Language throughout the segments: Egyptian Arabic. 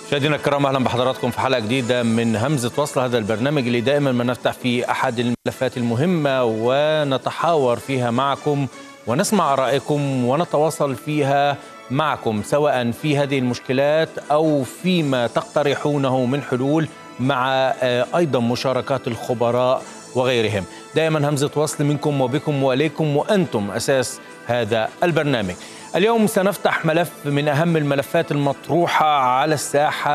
مشاهدينا الكرام اهلا بحضراتكم في حلقه جديده من همزه وصل هذا البرنامج اللي دائما ما نفتح فيه احد الملفات المهمه ونتحاور فيها معكم ونسمع ارائكم ونتواصل فيها معكم سواء في هذه المشكلات او فيما تقترحونه من حلول مع ايضا مشاركات الخبراء وغيرهم دائما همزه وصل منكم وبكم واليكم وانتم اساس هذا البرنامج اليوم سنفتح ملف من اهم الملفات المطروحه على الساحه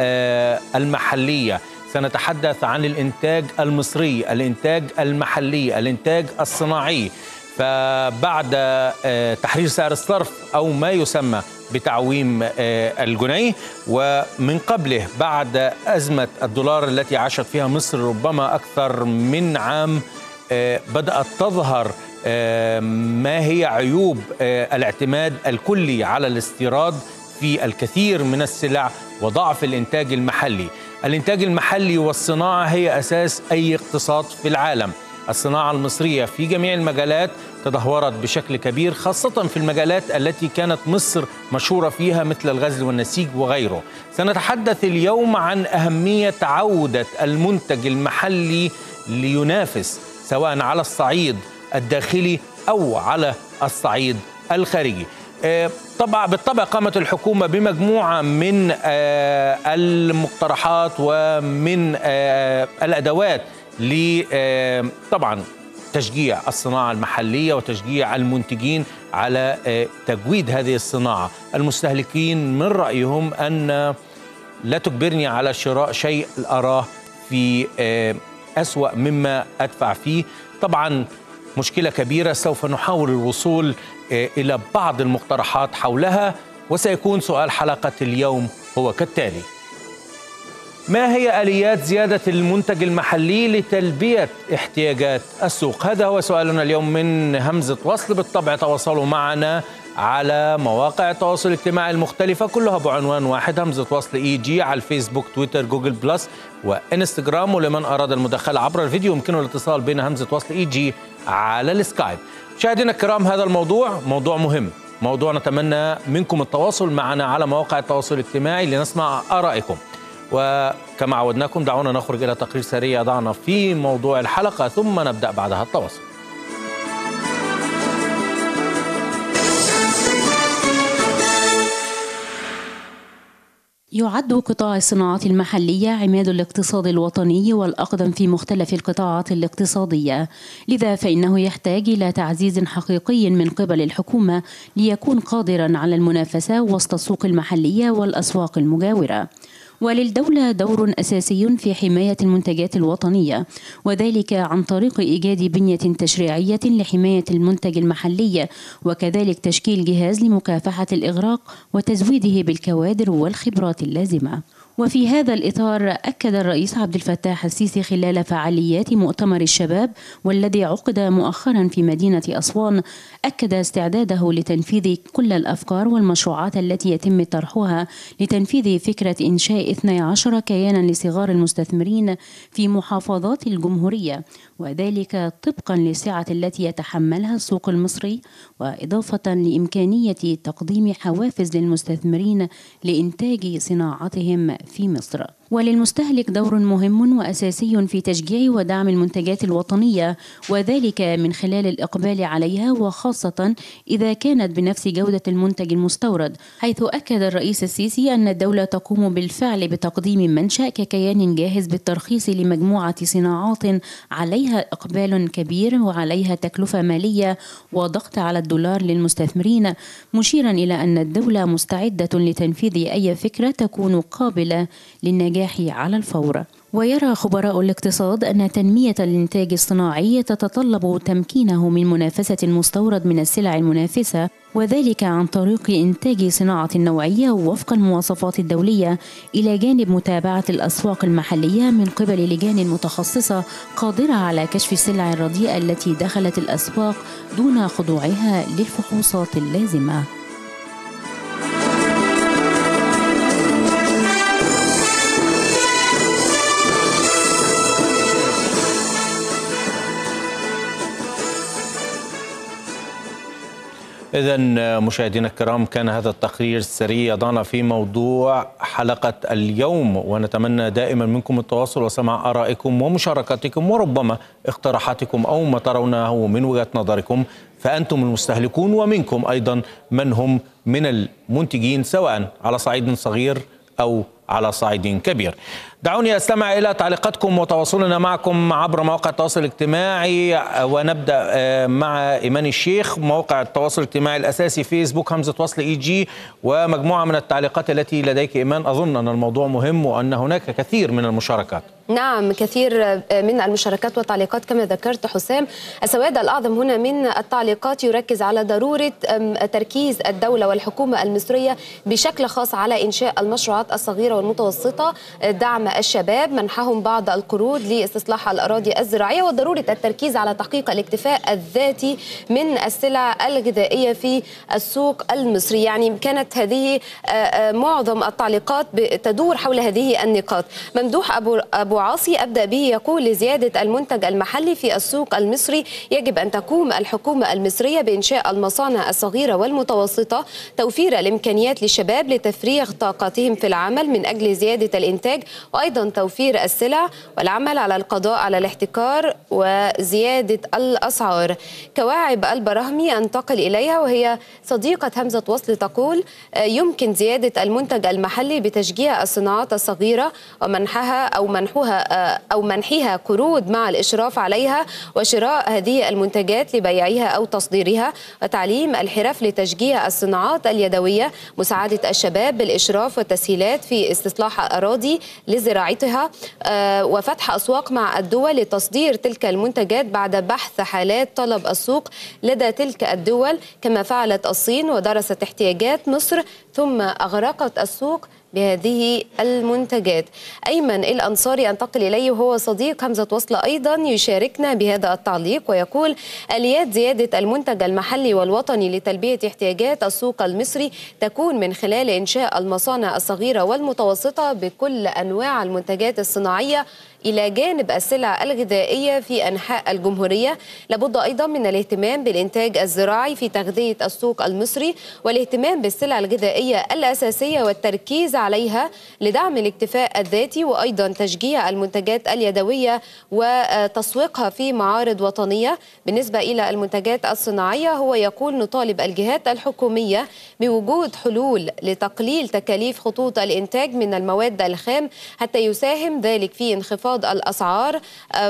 المحليه سنتحدث عن الانتاج المصري الانتاج المحلي الانتاج الصناعي فبعد تحرير سعر الصرف او ما يسمى بتعويم الجنيه ومن قبله بعد ازمه الدولار التي عاشت فيها مصر ربما اكثر من عام بدات تظهر ما هي عيوب الاعتماد الكلي على الاستيراد في الكثير من السلع وضعف الانتاج المحلي. الانتاج المحلي والصناعه هي اساس اي اقتصاد في العالم. الصناعه المصريه في جميع المجالات تدهورت بشكل كبير خاصه في المجالات التي كانت مصر مشهوره فيها مثل الغزل والنسيج وغيره. سنتحدث اليوم عن اهميه عوده المنتج المحلي لينافس سواء على الصعيد الداخلي او على الصعيد الخارجي. طبعا بالطبع قامت الحكومه بمجموعه من المقترحات ومن الادوات ل طبعا تشجيع الصناعه المحليه وتشجيع المنتجين على تجويد هذه الصناعه، المستهلكين من رايهم ان لا تجبرني على شراء شيء اراه في اسوا مما ادفع فيه، طبعا مشكلة كبيرة سوف نحاول الوصول إلى بعض المقترحات حولها وسيكون سؤال حلقة اليوم هو كالتالي ما هي آليات زيادة المنتج المحلي لتلبية احتياجات السوق؟ هذا هو سؤالنا اليوم من همزة وصل بالطبع تواصلوا معنا على مواقع التواصل الاجتماعي المختلفة كلها بعنوان واحد همزة وصل اي جي على الفيسبوك تويتر جوجل بلس وانستغرام ولمن أراد المداخلة عبر الفيديو يمكنه الاتصال بين همزة وصل اي جي على السكايب مشاهدينا الكرام هذا الموضوع موضوع مهم موضوع نتمنى منكم التواصل معنا على مواقع التواصل الاجتماعي لنسمع آرائكم وكما عودناكم دعونا نخرج إلى تقرير سريع يضعنا في موضوع الحلقة ثم نبدأ بعدها التواصل يعد قطاع الصناعات المحلية عماد الاقتصاد الوطني والأقدم في مختلف القطاعات الاقتصادية لذا فإنه يحتاج إلى تعزيز حقيقي من قبل الحكومة ليكون قادرا على المنافسة وسط السوق المحلية والأسواق المجاورة وللدولة دور أساسي في حماية المنتجات الوطنية وذلك عن طريق إيجاد بنية تشريعية لحماية المنتج المحلي وكذلك تشكيل جهاز لمكافحة الإغراق وتزويده بالكوادر والخبرات اللازمة. وفي هذا الإطار أكد الرئيس عبد الفتاح السيسي خلال فعاليات مؤتمر الشباب والذي عقد مؤخرا في مدينة أسوان أكد استعداده لتنفيذ كل الأفكار والمشروعات التي يتم طرحها لتنفيذ فكرة إنشاء 12 كيانا لصغار المستثمرين في محافظات الجمهورية وذلك طبقا للسعة التي يتحملها السوق المصري وإضافة لإمكانية تقديم حوافز للمستثمرين لإنتاج صناعتهم في مصر وللمستهلك دور مهم واساسي في تشجيع ودعم المنتجات الوطنيه وذلك من خلال الاقبال عليها وخاصه اذا كانت بنفس جوده المنتج المستورد حيث اكد الرئيس السيسي ان الدوله تقوم بالفعل بتقديم منشا ككيان جاهز بالترخيص لمجموعه صناعات عليها اقبال كبير وعليها تكلفه ماليه وضغط على الدولار للمستثمرين مشيرا الى ان الدوله مستعده لتنفيذ اي فكره تكون قابله للنجاح النجاح على الفور ويرى خبراء الاقتصاد أن تنمية الإنتاج الصناعي تتطلب تمكينه من منافسة المستورد من السلع المنافسة وذلك عن طريق إنتاج صناعة نوعية وفق المواصفات الدولية إلى جانب متابعة الأسواق المحلية من قبل لجان متخصصة قادرة على كشف السلع الرديئة التي دخلت الأسواق دون خضوعها للفحوصات اللازمة. إذا مشاهدينا الكرام كان هذا التقرير السريع يضعنا في موضوع حلقة اليوم ونتمنى دائما منكم التواصل وسماع آرائكم ومشاركاتكم وربما اقتراحاتكم أو ما ترونه من وجهة نظركم فأنتم المستهلكون ومنكم أيضا من هم من المنتجين سواء على صعيد صغير أو على صعيد كبير دعوني استمع الى تعليقاتكم وتواصلنا معكم عبر مواقع التواصل الاجتماعي ونبدا مع ايمان الشيخ موقع التواصل الاجتماعي الاساسي فيسبوك همزه وصل اي جي ومجموعه من التعليقات التي لديك ايمان اظن ان الموضوع مهم وان هناك كثير من المشاركات نعم كثير من المشاركات والتعليقات كما ذكرت حسام السواد الأعظم هنا من التعليقات يركز على ضرورة تركيز الدولة والحكومة المصرية بشكل خاص على إنشاء المشروعات الصغيرة والمتوسطة دعم الشباب منحهم بعض القروض لاستصلاح الأراضي الزراعية وضرورة التركيز على تحقيق الاكتفاء الذاتي من السلع الغذائية في السوق المصري يعني كانت هذه معظم التعليقات تدور حول هذه النقاط ممدوح أبو, أبو عاصي أبدأ به يقول لزيادة المنتج المحلي في السوق المصري يجب أن تقوم الحكومة المصرية بإنشاء المصانع الصغيرة والمتوسطة توفير الإمكانيات للشباب لتفريغ طاقتهم في العمل من أجل زيادة الإنتاج وأيضا توفير السلع والعمل على القضاء على الاحتكار وزيادة الأسعار كواعب البراهمي أنتقل إليها وهي صديقة همزة وصل تقول يمكن زيادة المنتج المحلي بتشجيع الصناعات الصغيرة ومنحها أو منحها أو منحها قروض مع الإشراف عليها وشراء هذه المنتجات لبيعها أو تصديرها وتعليم الحرف لتشجيع الصناعات اليدوية مساعدة الشباب بالإشراف والتسهيلات في استصلاح الأراضي لزراعتها وفتح أسواق مع الدول لتصدير تلك المنتجات بعد بحث حالات طلب السوق لدى تلك الدول كما فعلت الصين ودرست احتياجات مصر ثم أغرقت السوق بهذه المنتجات أيمن الأنصاري أنتقل إليه وهو صديق همزة وصل أيضا يشاركنا بهذا التعليق ويقول آليات زيادة المنتج المحلي والوطني لتلبية احتياجات السوق المصري تكون من خلال إنشاء المصانع الصغيرة والمتوسطة بكل أنواع المنتجات الصناعية إلى جانب السلع الغذائية في أنحاء الجمهورية لابد أيضا من الاهتمام بالإنتاج الزراعي في تغذية السوق المصري والاهتمام بالسلع الغذائية الأساسية والتركيز عليها لدعم الاكتفاء الذاتي وأيضا تشجيع المنتجات اليدوية وتسويقها في معارض وطنية بالنسبة إلى المنتجات الصناعية هو يقول نطالب الجهات الحكومية بوجود حلول لتقليل تكاليف خطوط الإنتاج من المواد الخام حتى يساهم ذلك في انخفاض انخفاض الاسعار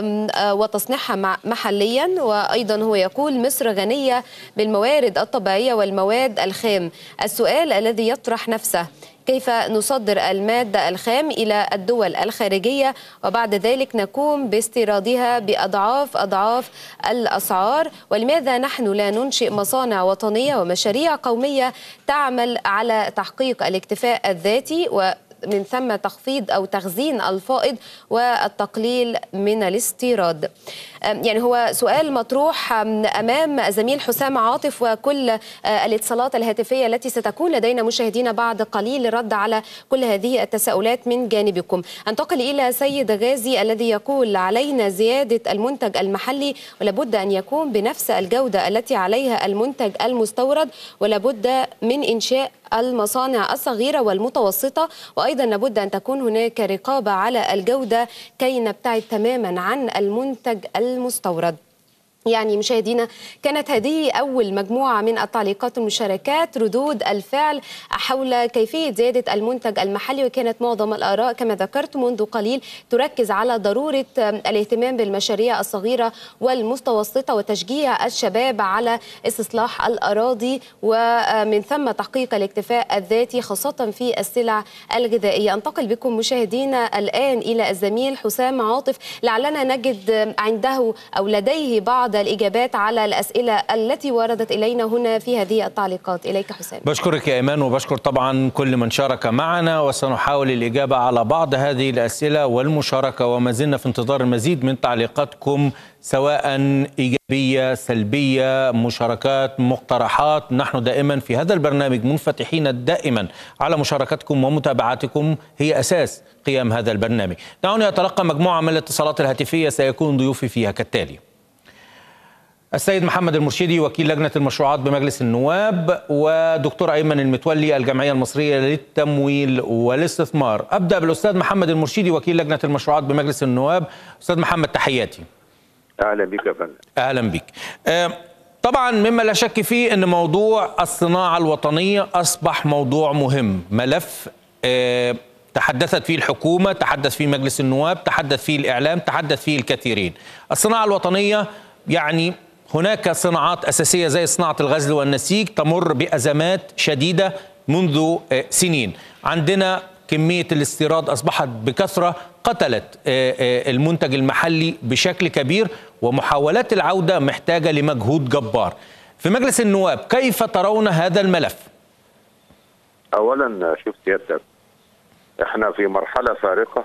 وتصنيعها محليا وايضا هو يقول مصر غنيه بالموارد الطبيعيه والمواد الخام السؤال الذي يطرح نفسه كيف نصدر المادة الخام إلى الدول الخارجية وبعد ذلك نقوم باستيرادها بأضعاف أضعاف الأسعار ولماذا نحن لا ننشئ مصانع وطنية ومشاريع قومية تعمل على تحقيق الاكتفاء الذاتي و من ثم تخفيض او تخزين الفائض والتقليل من الاستيراد. يعني هو سؤال مطروح امام زميل حسام عاطف وكل الاتصالات الهاتفيه التي ستكون لدينا مشاهدينا بعد قليل للرد على كل هذه التساؤلات من جانبكم. انتقل الى سيد غازي الذي يقول علينا زياده المنتج المحلي ولابد ان يكون بنفس الجوده التي عليها المنتج المستورد ولابد من انشاء المصانع الصغيرة والمتوسطة وأيضا لابد أن تكون هناك رقابة على الجودة كي نبتعد تماما عن المنتج المستورد يعني مشاهدينا كانت هذه أول مجموعة من التعليقات والمشاركات ردود الفعل حول كيفية زيادة المنتج المحلي وكانت معظم الآراء كما ذكرت منذ قليل تركز على ضرورة الاهتمام بالمشاريع الصغيرة والمتوسطة وتشجيع الشباب على استصلاح الأراضي ومن ثم تحقيق الاكتفاء الذاتي خاصة في السلع الغذائية أنتقل بكم مشاهدينا الآن إلى الزميل حسام عاطف لعلنا نجد عنده أو لديه بعض الإجابات على الأسئلة التي وردت إلينا هنا في هذه التعليقات إليك حسام بشكرك يا إيمان وبشكر طبعا كل من شارك معنا وسنحاول الإجابة على بعض هذه الأسئلة والمشاركة وما زلنا في انتظار المزيد من تعليقاتكم سواء إيجابية سلبية مشاركات مقترحات نحن دائما في هذا البرنامج منفتحين دائما على مشاركتكم ومتابعتكم هي أساس قيام هذا البرنامج دعوني أتلقى مجموعة من الاتصالات الهاتفية سيكون ضيوفي فيها كالتالي السيد محمد المرشدي وكيل لجنة المشروعات بمجلس النواب ودكتور أيمن المتولي الجمعية المصرية للتمويل والاستثمار أبدأ بالأستاذ محمد المرشدي وكيل لجنة المشروعات بمجلس النواب أستاذ محمد تحياتي اهلا بك يا فندم أهلا بك آه، طبعا مما لا شك فيه أن موضوع الصناعة الوطنية أصبح موضوع مهم ملف آه، تحدثت فيه الحكومة تحدث فيه مجلس النواب تحدث فيه الإعلام تحدث فيه الكثيرين الصناعة الوطنية يعني هناك صناعات أساسية زي صناعة الغزل والنسيج تمر بأزمات شديدة منذ آه، سنين عندنا كمية الاستيراد أصبحت بكثرة قتلت آه، آه، المنتج المحلي بشكل كبير ومحاولات العودة محتاجة لمجهود جبار في مجلس النواب كيف ترون هذا الملف؟ اولا شوف سيادتك احنا في مرحله فارقه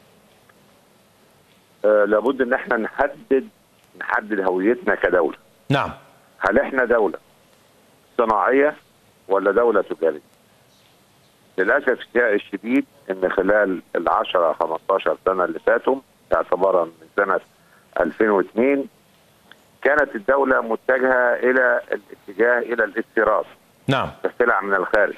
آه لابد ان احنا نحدد نحدد هويتنا كدوله نعم هل احنا دوله صناعيه ولا دوله تجاريه للاسف الشديد ان خلال ال 10 15 سنه اللي فاتوا اعتبارا من سنه 2002 كانت الدوله متجهه الى الاتجاه الى الاستيراد نعم السلع من الخارج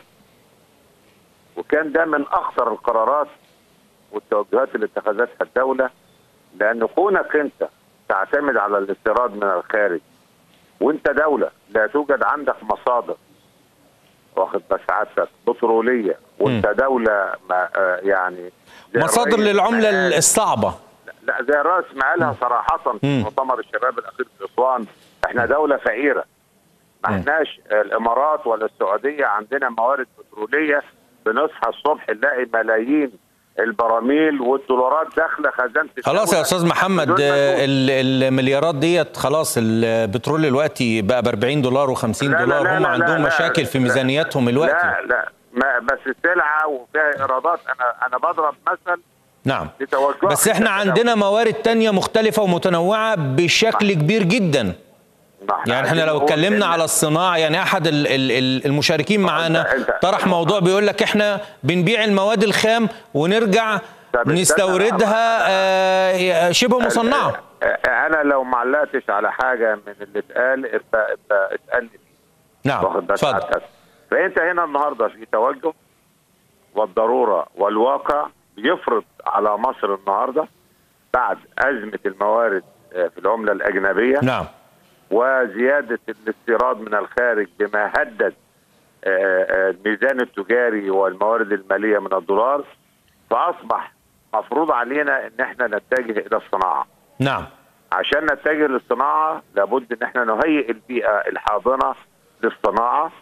وكان ده من اخطر القرارات والتوجهات اللي اتخذتها الدوله لان كونك انت تعتمد على الاستيراد من الخارج وانت دوله لا توجد عندك مصادر واخد بس سعادتك بتروليه وانت دوله ما آه يعني زي مصادر الرئيس للعملة ما قال- الصعبة لا زي الرئيس ما قالها صراحه في مم. مؤتمر الشباب الاخير في اسوان احنا دوله فقيره ما مم. احناش الامارات ولا السعوديه عندنا موارد بتروليه بنصحى الصبح نلاقي ملايين البراميل والدولارات داخله خزانه خلاص يا الدولة استاذ محمد بدون آه، مجهود. ال- المليارات ديت خلاص البترول دلوقتي بقى ب 40 دولار و50 لا، لا، دولار لا، هم لا، عندهم لا، مشاكل في لا. ميزانياتهم دلوقتي لا لا ما بس السلعه وفيها ايرادات انا انا بضرب مثل نعم لتوجهها بس احنا الدولة. عندنا موارد تانية مختلفة ومتنوعة بشكل كبير جدا ما إحنا يعني احنا عايزين لو نقول اتكلمنا إن- على الصناعة يعني احد ال- ال- ال- المشاركين معانا أنت- طرح موضوع بيقول لك احنا بنبيع المواد الخام ونرجع طب استنى نستوردها آه، شبه مصنعة انا لو ما علقتش على حاجه من اللي اتقال ابقى ابقى اسالني نعم واخد بالك اتفضل حضرتك. فانت هنا النهارده في توجه والضروره والواقع بيفرض على مصر النهارده بعد ازمه الموارد آه، في العمله الاجنبيه نعم وزياده الاستيراد من الخارج بما هدد آه، آه، الميزان التجاري والموارد الماليه من الدولار فاصبح مفروض علينا ان احنا نتجه الى الصناعه نعم عشان نتجه للصناعه لابد ان احنا نهيئ البيئه الحاضنه للصناعه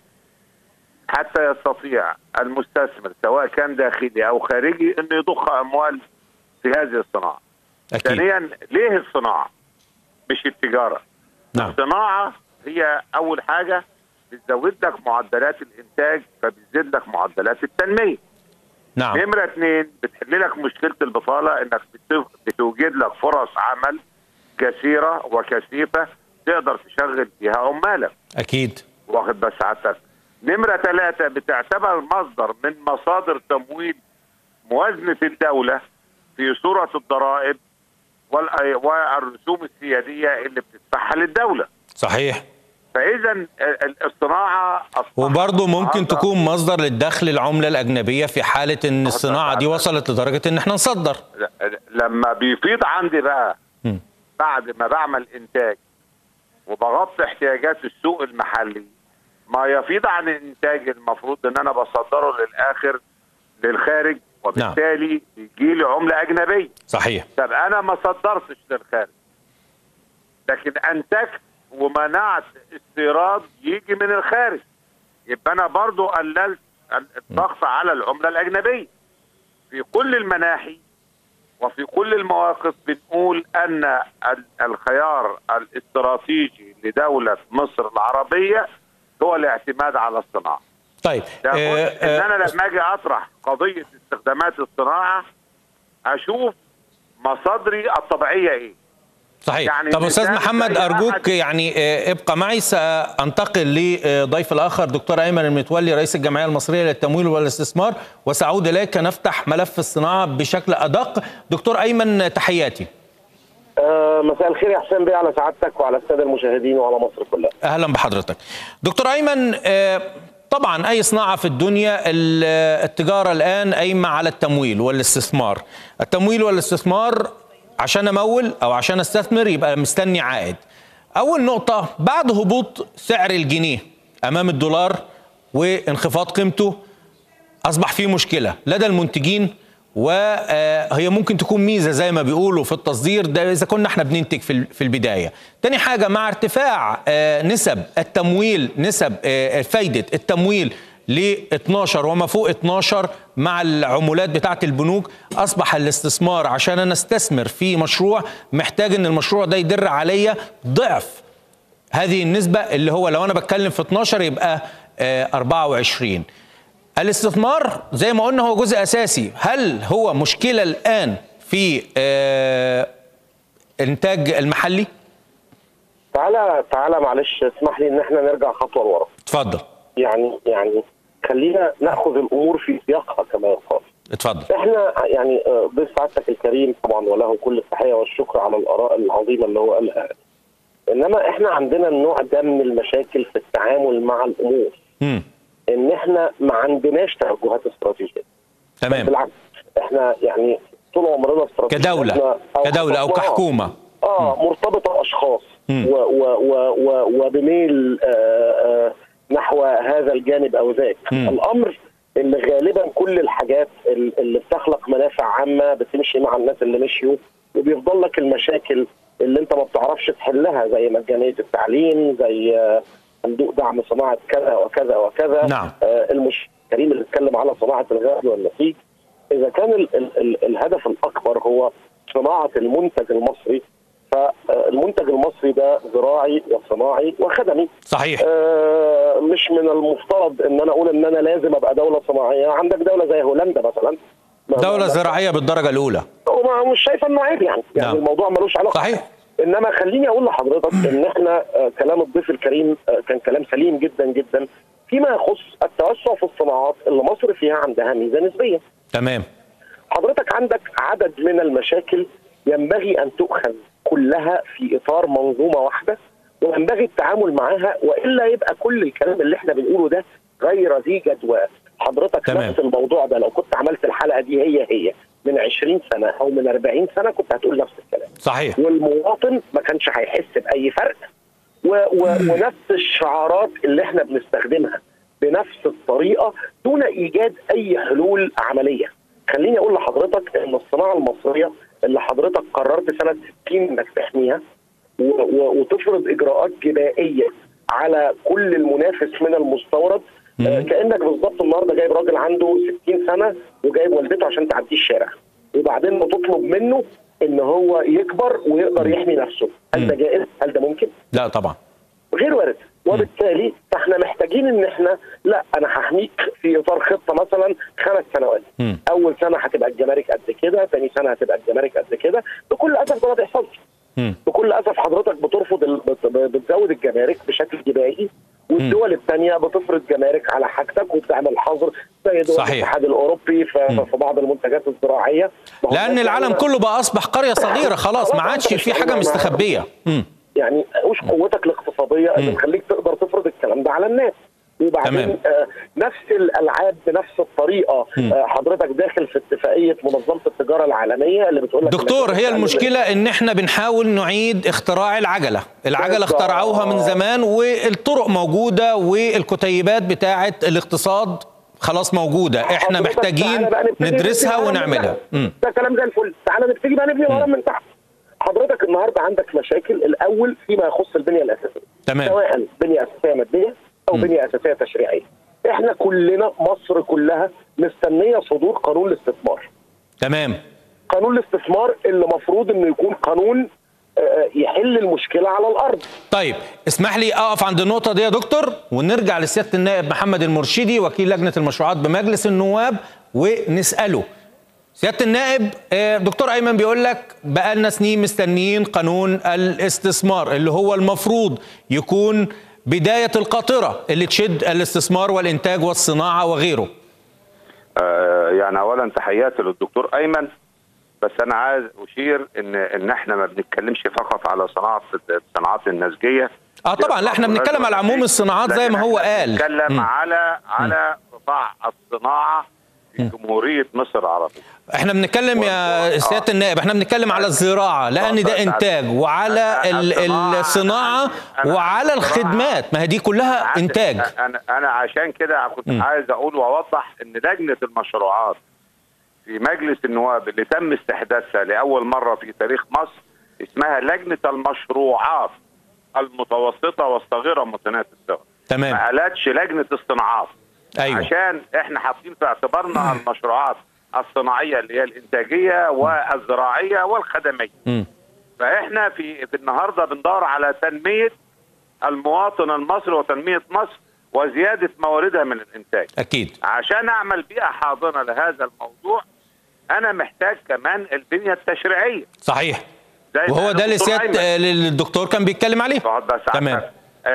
حتى يستطيع المستثمر سواء كان داخلي او خارجي انه يضخ اموال في هذه الصناعه. أكيد ثانيا ليه الصناعه؟ مش التجاره. نعم الصناعه هي اول حاجه بتزود لك معدلات الانتاج فبتزيد لك معدلات التنميه. نعم نمره اثنين بتحل لك مشكله البطاله انك بت- بتوجد لك فرص عمل كثيره وكثيفه تقدر تشغل فيها عمالك أكيد واخد بس سعادتك نمره ثلاثه بتعتبر مصدر من مصادر تمويل موازنه الدوله في صوره الضرائب وال- والرسوم السياديه اللي بتدفعها للدوله صحيح فاذا ال- ال- الصناعه أصبحت وبرضه ممكن النهاردة- تكون مصدر للدخل العملة الأجنبية في حالة إن الصناعة دي وصلت لدرجة إن احنا نصدر ل- لما بيفيض عندي بقى مم. بعد ما بعمل انتاج وبغطي احتياجات السوق المحلي ما يفيض عن الانتاج المفروض ان انا بصدره للاخر للخارج وبالتالي بيجي لي عمله اجنبيه صحيح طب انا ما صدرتش للخارج لكن انتجت ومنعت استيراد يجي من الخارج يبقى انا برضو قللت الضغط على العمله الاجنبيه في كل المناحي وفي كل المواقف بنقول ان ال- الخيار الاستراتيجي لدوله مصر العربيه هو الاعتماد على الصناعه طيب لابد آه، ان آه، انا لما اجي اطرح قضيه استخدامات الصناعه اشوف مصادري الطبيعيه ايه صحيح يعني طب استاذ مثال محمد زي ارجوك أحد- يعني آه، ابقى معي سانتقل لضيف الاخر دكتور ايمن المتولي رئيس الجمعيه المصريه للتمويل والاستثمار وساعود اليك نفتح ملف الصناعه بشكل ادق دكتور ايمن تحياتي آه، مساء الخير يا حسين بيه على سعادتك وعلى الساده المشاهدين وعلى مصر كلها. اهلا بحضرتك دكتور ايمن آه، طبعا اي صناعه في الدنيا ال- التجاره الان قايمه على التمويل والاستثمار التمويل والاستثمار عشان امول او عشان استثمر يبقى مستني عائد اول نقطه بعد هبوط سعر الجنيه امام الدولار وانخفاض قيمته اصبح في مشكله لدى المنتجين وهي ممكن تكون ميزه زي ما بيقولوا في التصدير ده اذا كنا احنا بننتج في ال- في البدايه. تاني حاجه مع ارتفاع آه، نسب التمويل نسب آه، فايده التمويل ل 12 وما فوق 12 مع العمولات بتاعه البنوك اصبح الاستثمار عشان انا استثمر في مشروع محتاج ان المشروع ده يدر عليا ضعف هذه النسبة اللي هو لو أنا بتكلم في 12 يبقى آه، 24 الاستثمار زي ما قلنا هو جزء أساسي هل هو مشكلة الآن في آه، إنتاج المحلي؟ تعالى تعالى معلش اسمح لي ان احنا نرجع خطوه لورا. اتفضل يعني يعني خلينا ناخذ الامور في سياقها كما يقال. اتفضل احنا يعني آه، ضيف سعادتك الكريم طبعا وله كل التحيه والشكر على الاراء العظيمه اللي هو قالها. انما احنا عندنا النوع ده من المشاكل في التعامل مع الامور مم. ان احنا ما عندناش توجهات استراتيجيه. تمام بالعكس احنا يعني طول عمرنا استراتيجيتنا كدولة كدولة أو خططنا كحكومة اه مرتبطه باشخاص مم. و و و و وبميل آه آه نحو هذا الجانب او ذاك مم. الامر اللي غالبا كل الحاجات ال- اللي بتخلق منافع عامه بتمشي مع الناس اللي مشيوا وبيفضل لك المشاكل اللي انت ما بتعرفش تحلها زي مجانيه التعليم زي آه، صندوق دعم صناعه كذا وكذا وكذا نعم. آه المش كريم اللي اتكلم على صناعه الغاز والنسيج اذا كان ال ال ال الهدف الاكبر هو صناعه المنتج المصري فالمنتج المصري ده زراعي وصناعي وخدمي صحيح آه، مش من المفترض ان انا اقول ان انا لازم ابقى دوله صناعيه عندك دوله زي هولندا مثلا ما- دولة ما- زراعية بالدرجة الأولى وما- مش شايفه انه عيب يعني يعني نعم. الموضوع ملوش علاقه صحيح انما خليني اقول لحضرتك ان احنا آه، كلام الضيف الكريم آه، كان كلام سليم جدا جدا فيما يخص التوسع في الصناعات اللي مصر فيها عندها ميزه نسبيه تمام حضرتك عندك عدد من المشاكل ينبغي ان تؤخذ كلها في اطار منظومه واحده وينبغي التعامل معها والا يبقى كل الكلام اللي احنا بنقوله ده غير ذي جدوى حضرتك تمام. نفس الموضوع ده لو كنت عملت الحلقه دي هي هي من 20 سنه او من 40 سنه كنت هتقول نفس الكلام صحيح والمواطن ما كانش هيحس باي فرق و و ونفس الشعارات اللي احنا بنستخدمها بنفس الطريقه دون ايجاد اي حلول عمليه. خليني اقول لحضرتك ان الصناعه المصريه اللي حضرتك قررت سنه 60 انك تحميها و و وتفرض اجراءات جبائيه على كل المنافس من المستورد آه، كانك بالظبط النهارده جايب راجل عنده 60 سنه وجايب والدته عشان تعديه الشارع وبعدين بتطلب منه ان هو يكبر ويقدر يحمي نفسه هل ده جائز هل ده ممكن لا طبعا غير وارد وبالتالي فاحنا محتاجين ان احنا لا انا هحميك في اطار خطه مثلا خمس سنوات مم. اول سنه هتبقى الجمارك قد كده ثاني سنه هتبقى الجمارك قد كده بكل اسف ده ما بيحصلش مم. بكل اسف حضرتك بترفض ال... بت... بتزود الجمارك بشكل جبائي والدول الثانيه بتفرض جمارك على حاجتك وبتعمل حظر زي دول صحيح. الاتحاد الاوروبي في... في بعض المنتجات الزراعيه ما هو لأن ده العالم يعني- كله بقى أصبح قرية صغيرة خلاص ما عادش في حاجة مستخبية مم. يعني وش قوتك الاقتصاديه اللي تخليك تقدر تفرض الكلام ده على الناس وبعدين تمام. آه نفس الالعاب بنفس الطريقه آه حضرتك داخل في اتفاقيه منظمه التجاره العالميه اللي بتقول لك دكتور هي المشكلة ان احنا بنحاول نعيد اختراع العجلة العجلة بالظبط. اخترعوها من زمان والطرق موجودة والكتيبات بتاعة الاقتصاد خلاص موجودة احنا حضرتك محتاجين تعالى بقى نبتدي ندرسها نبني الهرم من ونعملها تحت. مم. ده كلام زي الفل تعالى نبتدي بقى نبني الهرم من تحت حضرتك النهارده عندك مشاكل الاول فيما يخص البنيه الاساسيه تمام. سواء بنيه اساسيه ماديه او بنيه اساسيه تشريعيه احنا كلنا مصر كلها مستنيه صدور قانون الاستثمار تمام قانون الاستثمار اللي مفروض انه يكون قانون آه، يحل المشكله على الارض طيب اسمح لي اقف عند النقطة دي يا دكتور ونرجع لسيادة النائب محمد المرشدي وكيل لجنة المشروعات بمجلس النواب ونسأله سيادة النائب آه، دكتور أيمن بيقول لك بقى لنا سنين مستنيين قانون الاستثمار اللي هو المفروض يكون بداية القاطرة اللي تشد الاستثمار والإنتاج والصناعة وغيره آه، يعني اولا تحياتي للدكتور ايمن بس انا عايز اشير ان ان احنا ما بنتكلمش فقط على صناعه الصناعات النسجيه اه طبعا لا احنا بنتكلم على عموم الصناعات زي ما هو قال بنتكلم مم. على على قطاع الصناعه في جمهوريه مصر العربيه احنا بنتكلم يا آه. سياده النائب احنا بنتكلم على الزراعه لان ده آه. انتاج وعلى ال- الصناعة- الصناعه أنا- وعلى الزراعة- الخدمات ما هي دي كلها عندي- انتاج انا انا عشان كده كنت مم. عايز اقول واوضح ان لجنه المشروعات في مجلس النواب اللي تم استحداثها لاول مره في تاريخ مصر اسمها لجنه المشروعات المتوسطه والصغيره ومتناهيه الصغر تمام ما قالتش لجنه الصناعات ايوه عشان احنا حاطين في اعتبارنا المشروعات الصناعيه اللي هي الانتاجيه والزراعيه والخدميه مم. فاحنا في, في النهارده بندور على تنميه المواطن المصري وتنميه مصر وزياده مواردها من الانتاج اكيد عشان اعمل بيئه حاضنه لهذا الموضوع انا محتاج كمان البنيه التشريعيه صحيح زي ما وهو قال ده اللي الدكتور سياده أيمن. اللي الدكتور كان بيتكلم عليه اقعد بس تمام. عشان-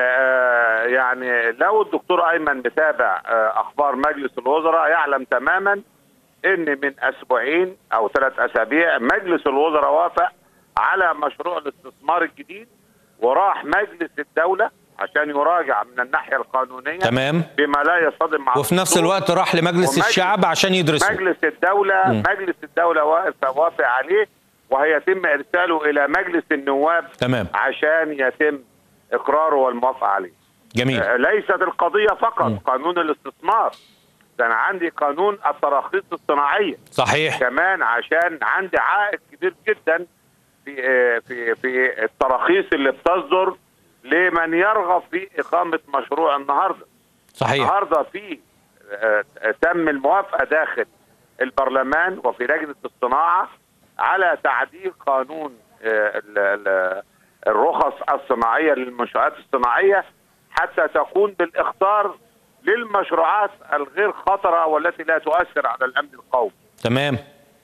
آه يعني لو الدكتور ايمن متابع آه اخبار مجلس الوزراء يعلم تماما ان من اسبوعين او ثلاث اسابيع مجلس الوزراء وافق على مشروع الاستثمار الجديد وراح مجلس الدوله عشان يراجع من الناحيه القانونيه تمام بما لا يصطدم مع وفي نفس الدستور. الوقت راح لمجلس ومجلس- الشعب عشان يدرسه مجلس الدولة مم. مجلس الدولة واقف وافق عليه وهيتم إرساله إلى مجلس النواب تمام عشان يتم إقراره والموافقة عليه جميل آه، ليست القضية فقط مم. قانون الاستثمار ده أنا عندي قانون التراخيص الصناعية صحيح كمان عشان عندي عائد كبير جدا في آه، في في التراخيص اللي بتصدر لمن يرغب في إقامة مشروع النهارده صحيح النهارده في آه، آه، تم الموافقه داخل البرلمان وفي لجنه الصناعه على تعديل قانون آه، ال- ال- الرخص الصناعيه للمنشات الصناعيه حتى تكون بالاخطار للمشروعات الغير خطره والتي لا تؤثر على الامن القومي. تمام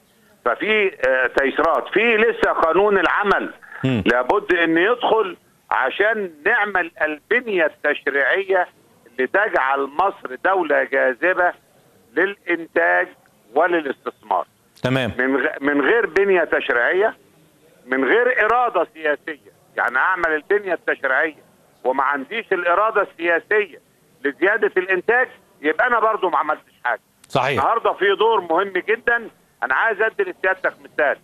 ففي آه، تيسيرات في لسه قانون العمل مم. لابد ان يدخل عشان نعمل البنيه التشريعيه اللي تجعل مصر دوله جاذبه للانتاج وللاستثمار تمام من غ- من غير بنيه تشريعيه من غير اراده سياسيه يعني اعمل البنيه التشريعيه وما عنديش الاراده السياسيه لزياده الانتاج يبقى انا برضو ما عملتش حاجه صحيح النهارده في دور مهم جدا انا عايز ادي لسيادتك مثال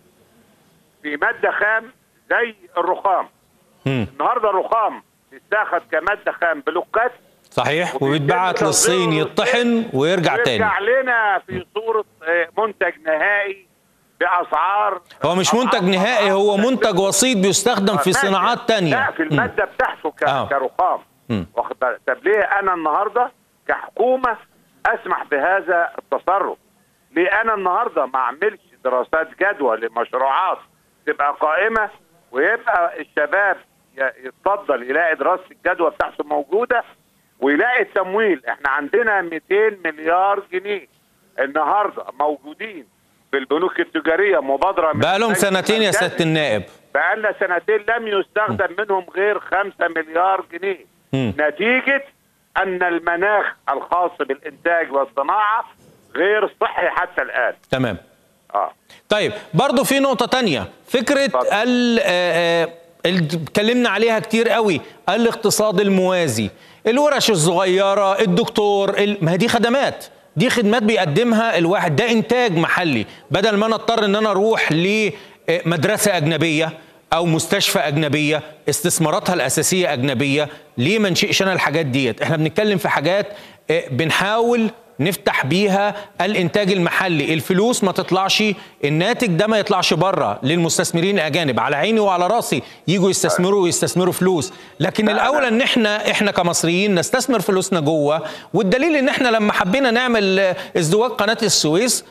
في ماده خام زي الرخام مم. النهارده الرخام بيتاخد كماده خام بلوكات صحيح وبيتبعت للصين يطحن ويرجع تاني ويرجع لنا في صوره آه، منتج نهائي باسعار هو مش منتج أضعاف- نهائي هو أضعاف منتج وسيط بيستخدم في ماشي. صناعات تانية لا في الماده بتاعته ك- آه. كرخام مم. واخد بالك طب ليه انا النهارده كحكومه اسمح بهذا التصرف ليه انا النهارده ما اعملش دراسات جدوى لمشروعات تبقى قائمه ويبقى الشباب ي- يتفضل يلاقي دراسه الجدوى بتاعته موجوده ويلاقي التمويل احنا عندنا 200 مليار جنيه النهارده موجودين في البنوك التجاريه مبادره من بقى لهم البنك سنتين يا المركزي. سيادة النائب بقالنا سنتين لم يستخدم منهم غير خمسة مليار جنيه مم. نتيجة أن المناخ الخاص بالإنتاج والصناعة غير صحي حتى الآن تمام آه. طيب برضو في نقطة تانية فكرة اتفضل. ال- آه، آه، اللي اتكلمنا عليها كتير قوي الاقتصاد الموازي الورش الصغيرة الدكتور ال- ما هي دي خدمات دي خدمات بيقدمها الواحد ده انتاج محلي بدل ما انا اضطر ان انا اروح لمدرسة اجنبية او مستشفى اجنبيه استثماراتها الاساسيه اجنبيه ليه ما نشئش انا الحاجات ديت احنا بنتكلم في حاجات آه، بنحاول نفتح بيها الانتاج المحلي الفلوس ما تطلعش الناتج ده ما يطلعش بره للمستثمرين الاجانب على عيني وعلى راسي يجوا يستثمروا ويستثمروا فلوس لكن الاولى ان احنا احنا كمصريين نستثمر فلوسنا جوه والدليل ان احنا لما حبينا نعمل آه، ازدواج قناه السويس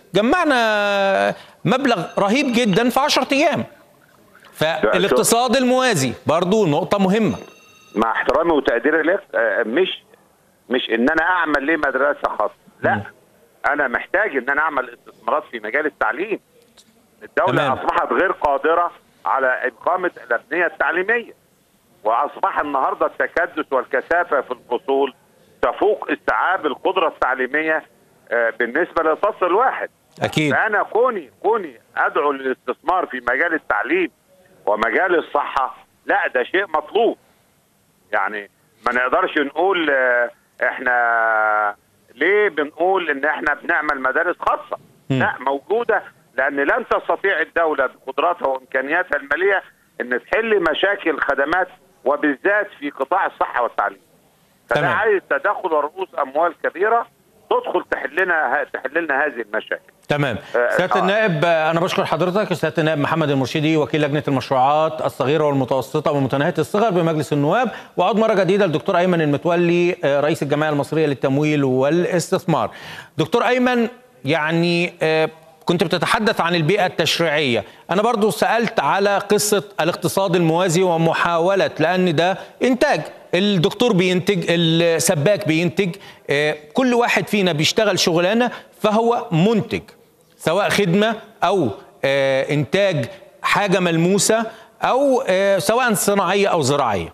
جمعنا مبلغ رهيب جدا في 10 ايام فالاقتصاد الموازي برضو نقطه مهمه مع احترامي وتقديري لك آه، مش مش ان انا اعمل ليه مدرسه خاصه لا انا محتاج ان انا اعمل استثمارات في مجال التعليم الدوله تمام. اصبحت غير قادره على اقامه الابنيه التعليميه واصبح النهارده التكدس والكثافه في الفصول تفوق استيعاب القدره التعليميه آه، بالنسبه للفصل الواحد اكيد فانا كوني كوني ادعو للاستثمار في مجال التعليم ومجال الصحه لا ده شيء مطلوب يعني ما نقدرش نقول آه، احنا ليه بنقول ان احنا بنعمل مدارس خاصه مم. لا موجوده لان لن تستطيع الدوله بقدراتها وامكانياتها الماليه ان تحل مشاكل خدمات وبالذات في قطاع الصحه والتعليم فده تمام. عايز تدخل ورؤوس اموال كبيره تدخل تحل لنا تحل لنا هذه المشاكل تمام آه، سياده آه. النائب آه، انا بشكر حضرتك سياده النائب محمد المرشدي وكيل لجنه المشروعات الصغيره والمتوسطه ومتناهيه الصغر بمجلس النواب وعود مره جديده الدكتور ايمن المتولي آه، رئيس الجمعيه المصريه للتمويل والاستثمار دكتور ايمن يعني آه، كنت بتتحدث عن البيئة التشريعية أنا برضو سألت على قصة الاقتصاد الموازي ومحاولة لأن ده إنتاج الدكتور بينتج السباك بينتج آه، كل واحد فينا بيشتغل شغلانة فهو منتج سواء خدمة أو آه، إنتاج حاجة ملموسة أو آه، سواء صناعية أو زراعية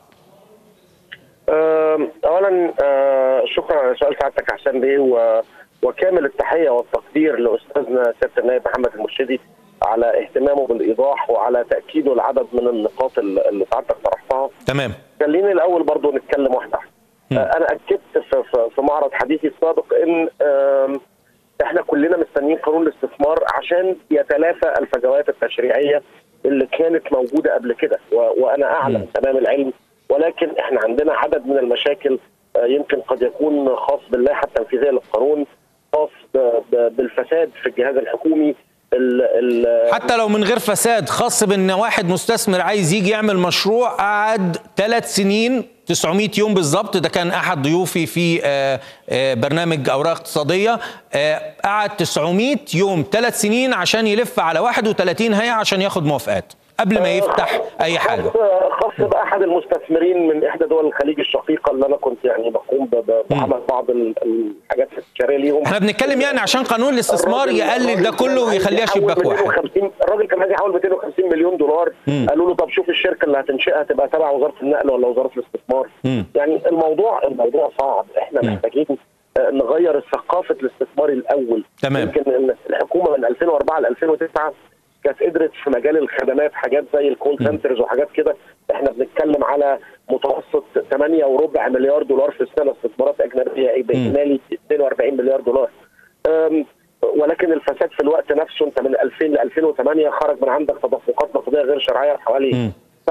آم، اولا آه، شكرا على سؤال سعادتك يا حسام بيه و- وكامل التحيه والتقدير لاستاذنا سياده النائب محمد المرشدي على اهتمامه بالايضاح وعلى تاكيده العدد من النقاط اللي اللي سعادتك طرحتها تمام خليني الاول برضو نتكلم واحده واحده آه، انا اكدت في, في, في معرض حديثي السابق ان آم، احنا كلنا مستنيين قانون الاستثمار عشان يتلافى الفجوات التشريعيه اللي كانت موجوده قبل كده و- وانا اعلم تمام العلم ولكن احنا عندنا عدد من المشاكل آه، يمكن قد يكون خاص باللائحه التنفيذيه للقانون خاص ب- ب- بالفساد في الجهاز الحكومي ال ال حتى لو من غير فساد خاص بان واحد مستثمر عايز يجي يعمل مشروع قعد ثلاث سنين 900 يوم بالظبط ده كان احد ضيوفي في آه، آه، برنامج اوراق اقتصاديه آه، قعد 900 يوم ثلاث سنين عشان يلف على 31 هيئه عشان ياخد موافقات قبل ما يفتح اي حاجه خاص خاص باحد المستثمرين من احدى دول الخليج الشقيقه اللي انا كنت يعني بقوم ب- ب- بعمل بعض ال- الحاجات الاستشاريه ليهم احنا بنتكلم يعني عشان قانون الاستثمار الراجل- يقلل ده الراجل كله كان عايز ويخليها يحول شباك واحد 250 الراجل كان عايز يحول 250 مليون دولار قالوا له طب شوف الشركه اللي هتنشئها تبقى تبع وزاره النقل ولا وزاره الاستثمار مم. يعني الموضوع الموضوع صعب احنا محتاجين آه، نغير ثقافه الاستثمار الاول تمام. يمكن إن الحكومه من 2004 ل 2009 كانت قدرت في مجال الخدمات حاجات زي الكول سنترز وحاجات كده احنا بنتكلم على متوسط 8 وربع مليار دولار في السنه استثمارات اجنبيه اي باجمالي 42 مليار دولار أم، ولكن الفساد في الوقت نفسه انت من 2000 ل 2008 خرج من عندك تدفقات نقديه غير شرعيه بحوالي مم.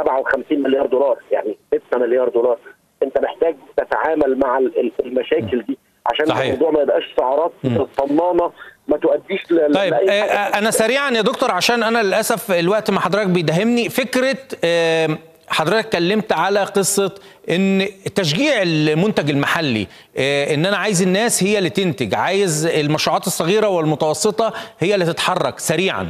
57 مليار دولار يعني 6 مليار دولار انت محتاج تتعامل مع ال- ال- المشاكل دي عشان صحيح. الموضوع ما يبقاش سعرات طنانه ما تؤديش ل- طيب لأي آه، حاجة. آه، انا سريعا يا دكتور عشان انا للاسف الوقت مع حضرتك بيداهمني فكره آه، حضرتك اتكلمت على قصه ان تشجيع المنتج المحلي آه، ان انا عايز الناس هي اللي تنتج عايز المشروعات الصغيره والمتوسطه هي اللي تتحرك سريعا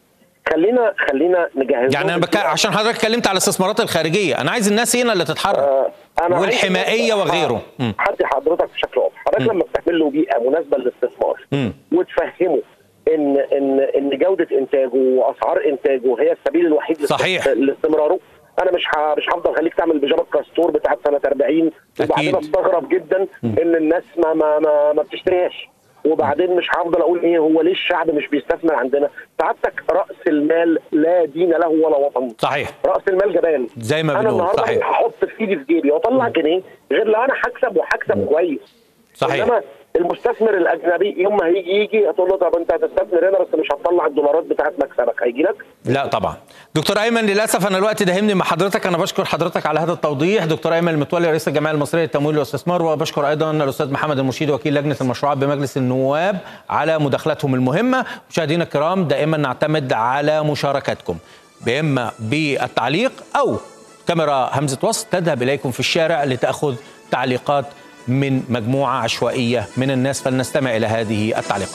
خلينا خلينا نجهز يعني انا بك... عشان حضرتك اتكلمت على الاستثمارات الخارجيه انا عايز الناس هنا اللي تتحرك أنا عايز والحمائيه الناس- وغيره مم. حدي حضرتك بشكل واضح حضرتك لما بتعمل له بيئه مناسبه للاستثمار مم. وتفهمه ان ان ان جوده انتاجه واسعار انتاجه هي السبيل الوحيد لاست- صحيح. لاستمراره انا مش ه- مش هفضل خليك تعمل بيجامه كاستور بتاعت سنه 40 وبعدين أكيد. استغرب جدا ان الناس ما ما ما, ما بتشتريهاش وبعدين مش هفضل اقول ايه هو ليه الشعب مش بيستثمر عندنا سعادتك راس المال لا دين له ولا وطن صحيح راس المال جبان زي ما انا بنقول النهارده صحيح هحط في ايدي في جيبي واطلع جنيه غير لو انا هكسب وهكسب كويس صحيح انما المستثمر الاجنبي يوم ما هيجي يجي هتقول له طب انت هتستثمر هنا بس مش هتطلع الدولارات بتاعت مكسبك هيجي لك لا طبعا دكتور ايمن للاسف انا الوقت داهمني مع حضرتك انا بشكر حضرتك على هذا التوضيح دكتور ايمن المتولي رئيس الجمعيه المصريه للتمويل والاستثمار وبشكر ايضا الاستاذ محمد المرشد وكيل لجنه المشروعات بمجلس النواب على مداخلتهم المهمه مشاهدينا الكرام دائما نعتمد على مشاركتكم اما بالتعليق او كاميرا همزه وصل تذهب اليكم في الشارع لتاخذ تعليقات من مجموعه عشوائيه من الناس فلنستمع الى هذه التعليقات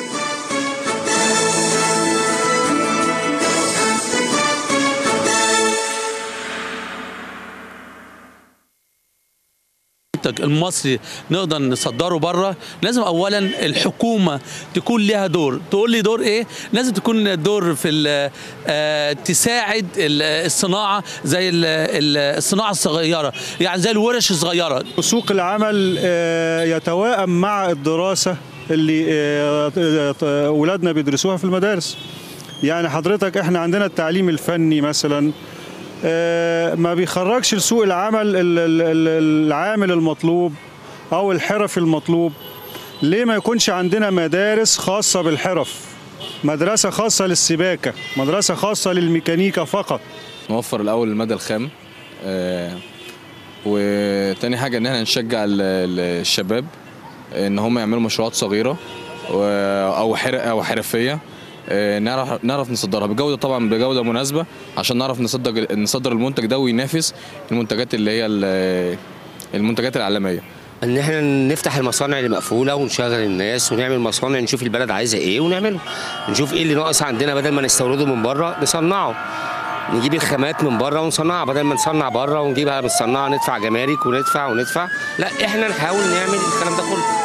المنتج المصري نقدر نصدره بره لازم اولا الحكومه تكون لها دور تقول لي دور ايه لازم تكون دور في ال- آه، تساعد ال- الصناعه زي ال- ال- الصناعه الصغيره يعني زي الورش الصغيره سوق العمل آه، يتوائم مع الدراسة اللي آه، آه، ولادنا بيدرسوها في المدارس يعني حضرتك احنا عندنا التعليم الفني مثلا آه، ما بيخرجش لسوق العمل ال- ال- ال- العامل المطلوب او الحرف المطلوب ليه ما يكونش عندنا مدارس خاصة بالحرف مدرسة خاصة للسباكة مدرسة خاصة للميكانيكا فقط نوفر الاول المدى الخام آه، وتاني حاجه ان احنا نشجع ال- ال- الشباب ان هم يعملوا مشروعات صغيره و- او حر او حرفيه آه، نعرف نعرف نصدرها بجوده طبعا بجوده مناسبه عشان نعرف نصدر نصدر المنتج ده وينافس المنتجات اللي هي ال- المنتجات العالميه ان احنا نفتح المصانع اللي مقفوله ونشغل الناس ونعمل مصانع نشوف البلد عايزه ايه ونعمله نشوف ايه اللي ناقص عندنا بدل ما نستورده من بره نصنعه نجيب الخامات من بره ونصنعها بدل ما نصنع بره ونجيبها متصنعه ندفع جمارك وندفع وندفع لا احنا نحاول نعمل الكلام ده كله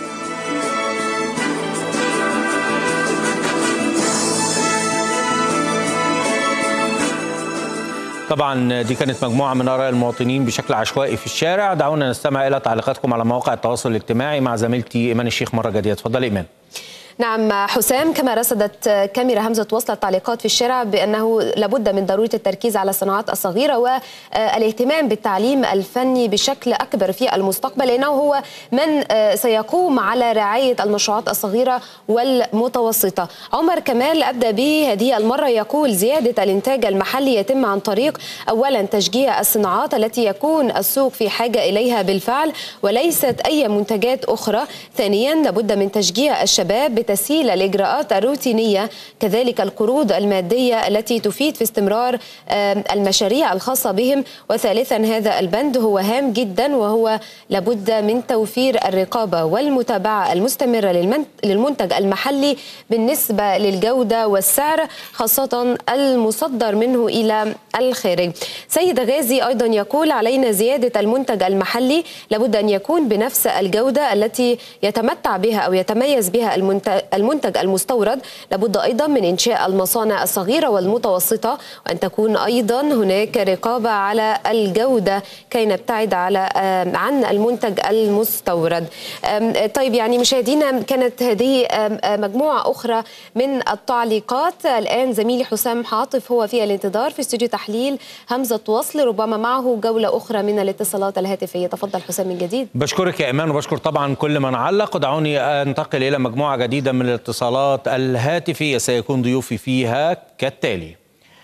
طبعا دي كانت مجموعة من آراء المواطنين بشكل عشوائي في الشارع دعونا نستمع إلى تعليقاتكم على مواقع التواصل الاجتماعي مع زميلتي إيمان الشيخ مرة جديدة اتفضلي إيمان نعم حسام كما رصدت كاميرا همزة وصل التعليقات في الشارع بأنه لابد من ضرورة التركيز على الصناعات الصغيرة والاهتمام بالتعليم الفني بشكل أكبر في المستقبل لأنه هو من سيقوم على رعاية المشروعات الصغيرة والمتوسطة عمر كمال أبدأ به هذه المرة يقول زيادة الإنتاج المحلي يتم عن طريق أولا تشجيع الصناعات التي يكون السوق في حاجة إليها بالفعل وليست أي منتجات أخرى ثانيا لابد من تشجيع الشباب بتسهيل الإجراءات الروتينية كذلك القروض المادية التي تفيد في استمرار المشاريع الخاصة بهم وثالثا هذا البند هو هام جدا وهو لابد من توفير الرقابة والمتابعة المستمرة للمنتج المحلي بالنسبة للجودة والسعر خاصة المصدر منه إلى الخارج سيد غازي أيضا يقول علينا زيادة المنتج المحلي لابد أن يكون بنفس الجودة التي يتمتع بها أو يتميز بها المنتج المنتج المستورد لابد أيضا من إنشاء المصانع الصغيرة والمتوسطة وأن تكون أيضا هناك رقابة على الجودة كي نبتعد على عن المنتج المستورد طيب يعني مشاهدينا كانت هذه مجموعة أخرى من التعليقات الآن زميلي حسام حاطف هو في الانتظار في استوديو تحليل همزة وصل ربما معه جولة أخرى من الاتصالات الهاتفية تفضل حسام من جديد بشكرك يا إيمان وبشكر طبعا كل من علق ودعوني أنتقل إلى مجموعة جديدة من الاتصالات الهاتفية سيكون ضيوفي فيها كالتالي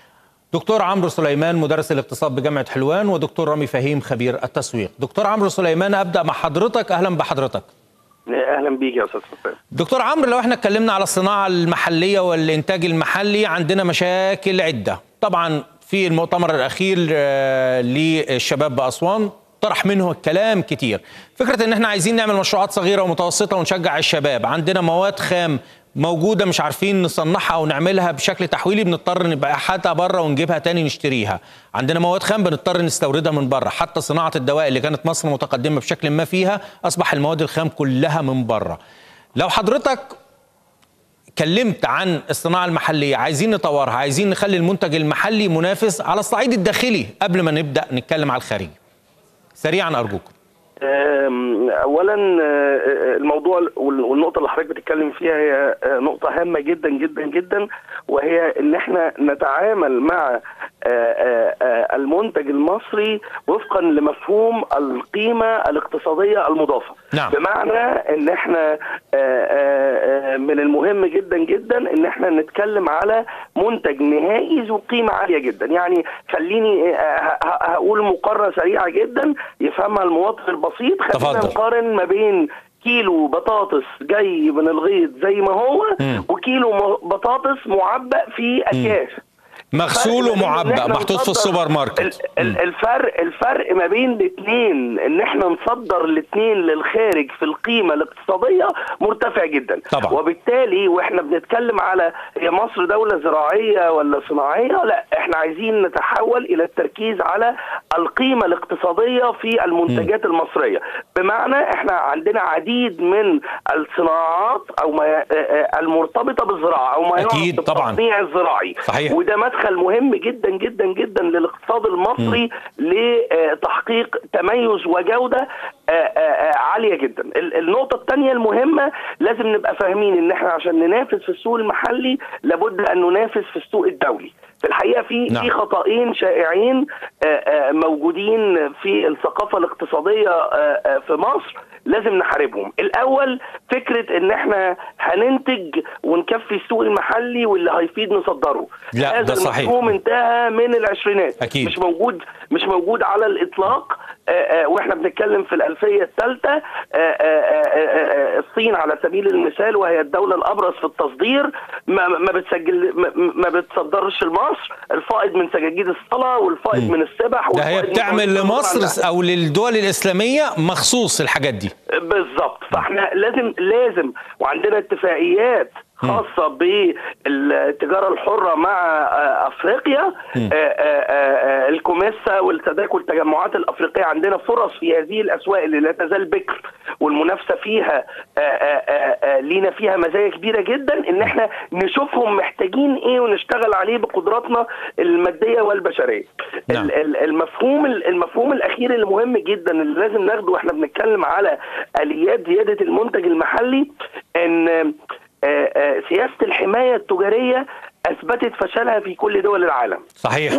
دكتور عمرو سليمان مدرس الاقتصاد بجامعة حلوان ودكتور رامي فهيم خبير التسويق دكتور عمرو سليمان أبدأ مع حضرتك أهلا بحضرتك اهلا بيك يا استاذ حسام دكتور عمرو لو احنا اتكلمنا على الصناعه المحليه والانتاج المحلي عندنا مشاكل عده طبعا في المؤتمر الاخير للشباب باسوان طرح منه الكلام كتير فكره ان احنا عايزين نعمل مشروعات صغيره ومتوسطه ونشجع الشباب عندنا مواد خام موجوده مش عارفين نصنعها او نعملها بشكل تحويلي بنضطر نبقى حتى بره ونجيبها تاني نشتريها عندنا مواد خام بنضطر نستوردها من بره حتى صناعه الدواء اللي كانت مصر متقدمه بشكل ما فيها اصبح المواد الخام كلها من بره لو حضرتك كلمت عن الصناعه المحليه عايزين نطورها عايزين نخلي المنتج المحلي منافس على الصعيد الداخلي قبل ما نبدا نتكلم على الخارجي سريعا ارجوكم اولا الموضوع والنقطه اللي حضرتك بتتكلم فيها هي نقطه هامه جدا جدا جدا وهي ان احنا نتعامل مع المنتج المصري وفقا لمفهوم القيمه الاقتصاديه المضافه نعم. بمعنى ان احنا من المهم جدا جدا ان احنا نتكلم على منتج نهائي ذو قيمه عاليه جدا يعني خليني هقول مقارنه سريعه جدا يفهمها المواطن البسيط خلينا نقارن ما بين كيلو بطاطس جاي من الغيط زي ما هو م. وكيلو بطاطس معبأ في اكياس مغسول ومعبأ محطوط في السوبر ماركت الفرق الفرق ما بين الاثنين ان احنا نصدر الاثنين للخارج في القيمه الاقتصاديه مرتفع جدا طبعا. وبالتالي واحنا بنتكلم على هي مصر دوله زراعيه ولا صناعيه لا احنا عايزين نتحول الى التركيز على القيمه الاقتصاديه في المنتجات م. المصريه بمعنى احنا عندنا عديد من الصناعات او ما المرتبطه بالزراعه او ما أكيد طبعا التصنيع الزراعي صحيح. وده مدخل مدخل مهم جدا جدا جدا للاقتصاد المصري لتحقيق تميز وجوده آه، آه، آه، عاليه جدا ال- النقطه الثانيه المهمه لازم نبقى فاهمين ان احنا عشان ننافس في السوق المحلي لابد ان ننافس في السوق الدولي في الحقيقه في نعم. في خطأين شائعين آه، آه، موجودين في الثقافه الاقتصاديه آه، آه، في مصر لازم نحاربهم الاول فكره ان احنا هننتج ونكفي السوق المحلي واللي هيفيد نصدره لا، هذا ده صحيح. المفهوم انتهى من العشرينات أكيد. مش موجود مش موجود على الاطلاق آه، آه، واحنا بنتكلم في الالفيه الثالثه الصين على سبيل المثال وهي الدوله الابرز في التصدير ما ما بتسجل ما- ما بتصدرش لمصر الفائض من سجاجيد الصلاه والفائض من السبح ده هي والفائض من بتعمل مواد الصدور عندها. لمصر او للدول الاسلاميه مخصوص الحاجات دي بالظبط فاحنا لازم لازم وعندنا اتفاقيات خاصة بالتجارة الحرة مع آه، أفريقيا آه، آه، آه، الكوميسا والسادات والتجمعات الأفريقية عندنا فرص في هذه الأسواق اللي لا تزال بكر والمنافسة فيها آه، آه، آه، آه، لينا فيها مزايا كبيرة جدا إن احنا نشوفهم محتاجين إيه ونشتغل عليه بقدراتنا المادية والبشرية نعم. ال- ال- المفهوم المفهوم الاخير اللي مهم جدا اللي لازم ناخده واحنا بنتكلم على اليات زياده المنتج المحلي ان آه، آه، سياسه الحمايه التجاريه اثبتت فشلها في كل دول العالم صحيح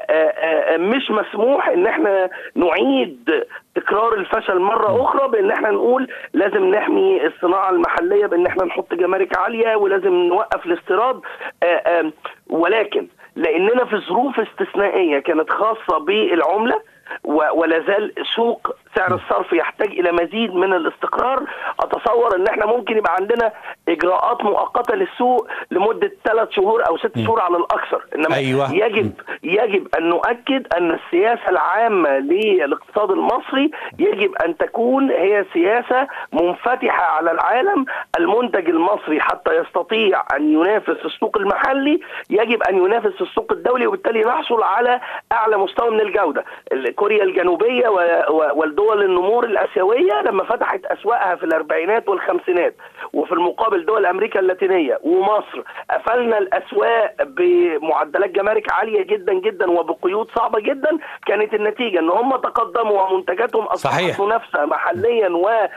ومش مسموح ان احنا نعيد تكرار الفشل مره اخرى بان احنا نقول لازم نحمي الصناعه المحليه بان احنا نحط جمارك عاليه ولازم نوقف الاستيراد آه، آه، ولكن لاننا في ظروف استثنائيه كانت خاصه بالعمله و- ولا زال سوق سعر الصرف يحتاج الى مزيد من الاستقرار اتصور ان احنا ممكن يبقى عندنا اجراءات مؤقته للسوق لمده ثلاث شهور او ست شهور على الاكثر انما أيوة. يجب يجب ان نؤكد ان السياسه العامه للاقتصاد المصري يجب ان تكون هي سياسه منفتحه على العالم المنتج المصري حتى يستطيع ان ينافس في السوق المحلي يجب ان ينافس في السوق الدولي وبالتالي نحصل على اعلى مستوى من الجوده كوريا الجنوبيه و- و- والدول النمور الاسيويه لما فتحت اسواقها في الاربعينات والخمسينات وفي المقابل دول امريكا اللاتينيه ومصر قفلنا الاسواق بمعدلات جمارك عاليه جدا جدا وبقيود صعبه جدا كانت النتيجه ان هم تقدموا ومنتجاتهم صحيح. اصبحت منافسه محليا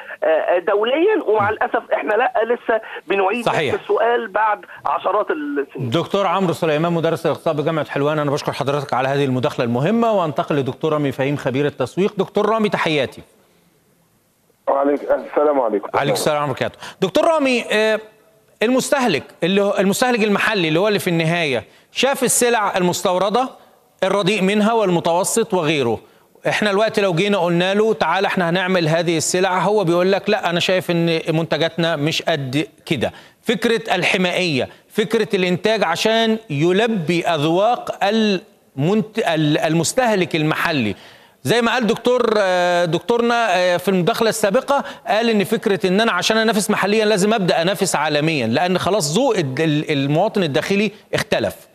ودوليا ومع الاسف احنا لا لسه بنعيد صحيح. نفس السؤال بعد عشرات السنين دكتور عمرو سليمان مدرس الاقتصاد بجامعه حلوان انا بشكر حضرتك على هذه المداخله المهمه وانتقل لدكتور رامي فهيم خبير التسويق دكتور رامي تحياتي وعليك السلام عليكم عليك السلام ورحمه الله وبركاته دكتور رامي آه، المستهلك اللي هو المستهلك المحلي اللي هو اللي في النهايه شاف السلع المستورده الرديء منها والمتوسط وغيره احنا الوقت لو جينا قلنا له تعالى احنا هنعمل هذه السلع هو بيقول لك لا انا شايف ان منتجاتنا مش قد كده فكره الحمائيه فكره الانتاج عشان يلبي اذواق المنت... المستهلك المحلي زي ما قال دكتور آه، دكتورنا آه، في المداخله السابقه قال ان فكره ان انا عشان انافس محليا لازم ابدا انافس عالميا لان خلاص ذوق الد- ال- المواطن الداخلي اختلف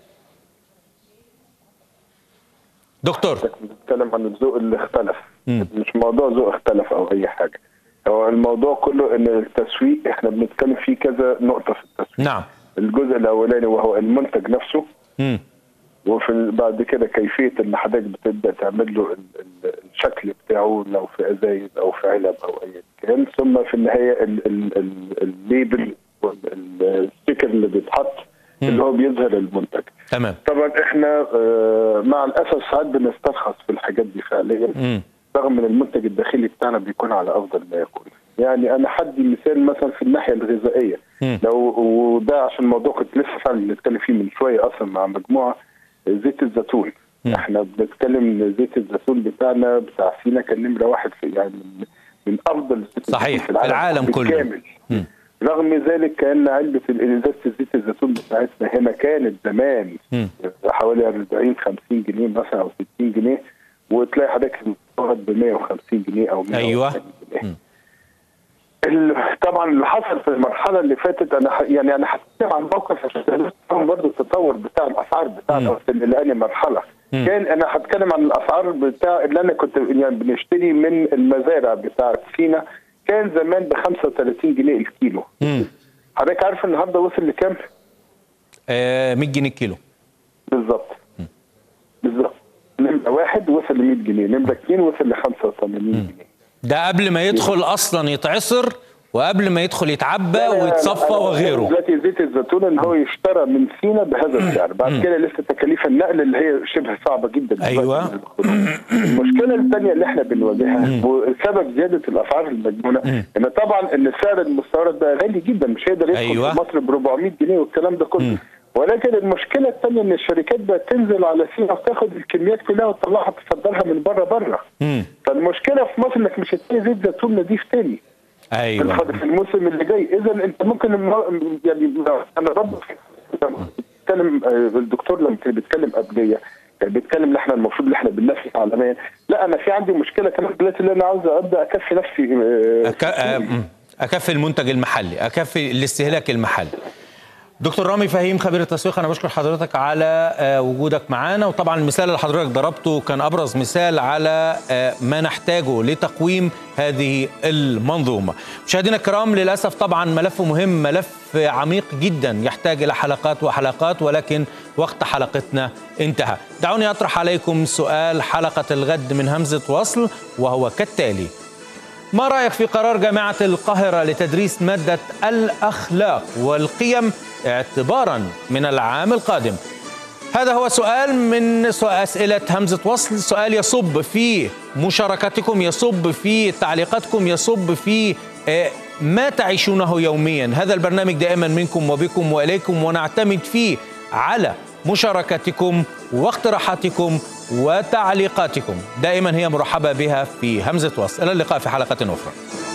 دكتور بنتكلم عن الذوق اللي اختلف مش موضوع ذوق اختلف او اي حاجه هو الموضوع كله ان التسويق احنا بنتكلم فيه كذا نقطه في التسويق نعم الجزء الاولاني وهو المنتج نفسه مم. وفي ال- بعد كده كيفيه ان حضرتك بتبدا تعمل له ال- ال- الشكل بتاعه لو في ازايز او في علب او اي كان ثم في النهايه ال- ال- ال- الليبل والستيكر اللي بيتحط اللي هو بيظهر المنتج تمام طبعا احنا آه، مع الاسف ساعات بنسترخص في الحاجات دي فعليا مم. رغم ان المنتج الداخلي بتاعنا بيكون على افضل ما يكون يعني انا حدي مثال مثلا في الناحيه الغذائيه مم. لو وده عشان موضوع كنت لسه فعلا بنتكلم فيه من شويه اصلا مع مجموعه زيت الزيتون مم. احنا بنتكلم ان زيت الزيتون بتاعنا بتاع سينا كان نمره واحد في يعني من, من افضل زيت الزيتون صحيح، في العالم كله. بالكامل. مم. رغم ذلك كان علبه ال- ازازه زيت الزيتون بتاعتنا هنا كانت زمان مم. حوالي 40 50 جنيه مثلا او 60 جنيه وتلاقي حضرتك بتقعد ب 150 جنيه او 180 أيوة. جنيه. مم. ال- طبعا اللي حصل في المرحله اللي فاتت انا ح- يعني انا هتكلم عن موقف عشان تفهم برضه التطور بتاع الاسعار بتاعنا مم. وصل لاني مرحله مم. كان انا هتكلم عن الاسعار بتاع اللي انا كنت يعني بنشتري من المزارع بتاعت سينا كان زمان ب 35 جنيه الكيلو مم. حضرتك عارف النهارده وصل لكام؟ آه 100 جنيه الكيلو بالظبط واحد وصل ل 100 جنيه نمره اثنين وصل ل 85 جنيه ده قبل ما يدخل اصلا يتعصر وقبل ما يدخل يتعبى ويتصفى وغيره دلوقتي زيت الزيتون ان هو يشترى من سينا بهذا السعر بعد كده لسه تكاليف النقل اللي هي شبه صعبه جدا دلوقتي أيوة. من الخروج. المشكله الثانيه اللي احنا بنواجهها وسبب زياده الاسعار المجنونه ان طبعا ان السعر المستورد بقى غالي جدا مش هيقدر يدخل أيوة. في مصر ب 400 جنيه والكلام ده كله ولكن المشكله الثانيه ان الشركات بقت تنزل على سينا وتاخد الكميات كلها وتطلعها تصدرها من بره بره مم. فالمشكله في مصر انك مش هتلاقي زيت زيتون نظيف تاني في ايوه الف- في الموسم اللي جاي اذا انت ممكن الم- يعني انا رب بيتكلم آه، الدكتور لما كان بيتكلم قبليه كان بيتكلم ان احنا المفروض ان احنا بننافس عالميا لا انا في عندي مشكله كمان دلوقتي اللي انا عاوز ابدا اكفي نفسي آه، أك... آه، مم. اكفي المنتج المحلي اكفي الاستهلاك المحلي دكتور رامي فهيم خبير التسويق انا بشكر حضرتك على آه، وجودك معانا وطبعا المثال اللي حضرتك ضربته كان ابرز مثال على آه، ما نحتاجه لتقويم هذه المنظومه مشاهدينا الكرام للاسف طبعا ملف مهم ملف عميق جدا يحتاج الى حلقات وحلقات ولكن وقت حلقتنا انتهى دعوني اطرح عليكم سؤال حلقه الغد من همزه وصل وهو كالتالي ما رأيك في قرار جامعة القاهرة لتدريس مادة الأخلاق والقيم اعتبارا من العام القادم هذا هو سؤال من سؤال أسئلة همزة وصل سؤال يصب في مشاركتكم يصب في تعليقاتكم يصب في آه، ما تعيشونه يوميا هذا البرنامج دائما منكم وبكم وإليكم ونعتمد فيه على مشاركتكم واقتراحاتكم وتعليقاتكم دائما هي مرحبة بها في همزة وصل إلى اللقاء في حلقة أخرى